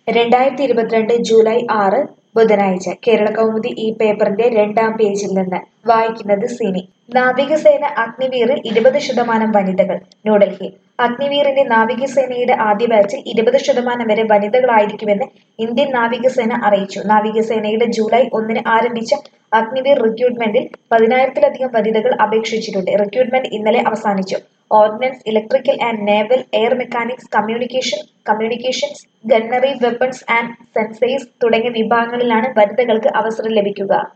രണ്ടായിരത്തി ഇരുപത്തിരണ്ട് ജൂലൈ ആറ് ബുധനാഴ്ച കേരള കൗമുദി ഈ പേപ്പറിന്റെ രണ്ടാം പേജിൽ നിന്ന് വായിക്കുന്നത് സിനി നാവികസേന അഗ്നിവീറിൽ ഇരുപത് ശതമാനം വനിതകൾ ന്യൂഡൽഹി അഗ്നിവീറിന്റെ നാവികസേനയുടെ ആദ്യ ബാച്ചിൽ ഇരുപത് ശതമാനം വരെ വനിതകളായിരിക്കുമെന്ന് ഇന്ത്യൻ നാവികസേന അറിയിച്ചു നാവികസേനയുടെ ജൂലൈ ഒന്നിന് ആരംഭിച്ച അഗ്നിവീർ റിക്രൂട്ട്മെന്റിൽ പതിനായിരത്തിലധികം വനിതകൾ അപേക്ഷിച്ചിട്ടുണ്ട് റിക്രൂട്ട്മെന്റ് ഇന്നലെ അവസാനിച്ചു ordnance electrical and naval air mechanics communication communications gunnery weapons and sensors തുടങ്ങിയ വിഭാഗങ്ങളിലാണ് വനിതകൾക്ക് അവസരം ലഭിക്കുക